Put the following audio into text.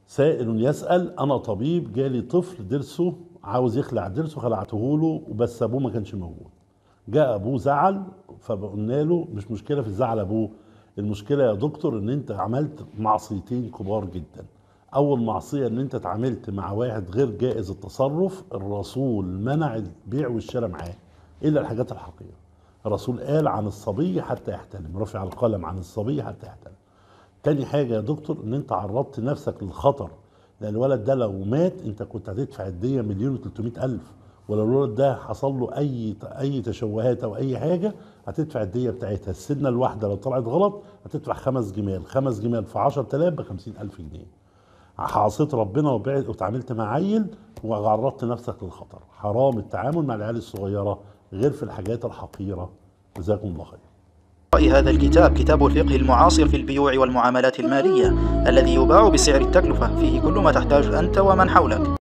سائل يسأل أنا طبيب جالي طفل ضرسه عاوز يخلع ضرسه خلعته له وبس أبوه ما كانش موجود جاء أبوه زعل فقلنا له مش مشكلة في الزعل أبوه المشكلة يا دكتور إن أنت عملت معصيتين كبار جدا أول معصية إن أنت اتعاملت مع واحد غير جائز التصرف الرسول منع البيع والشراء معاه إلا الحاجات الحقيقية الرسول قال عن الصبي حتى يحتلم رفع القلم عن الصبي حتى يحتلم تاني حاجة يا دكتور ان انت عرضت نفسك للخطر لان الولد ده لو مات انت كنت هتدفع الدية مليون و300 الف ولو الولد ده حصل له اي اي تشوهات او اي حاجة هتدفع الدية بتاعتها السنة الواحدة لو طلعت غلط هتدفع خمس جمال خمس جمال في 10000 ب 50000 جنيه عصيت ربنا وبعد وتعاملت مع عيل وعرضت نفسك للخطر حرام التعامل مع العيال الصغيرة غير في الحاجات الحقيرة جزاكم الله خير رأي هذا الكتاب كتاب الفقه المعاصر في البيوع والمعاملات المالية الذي يباع بسعر التكلفة فيه كل ما تحتاج أنت ومن حولك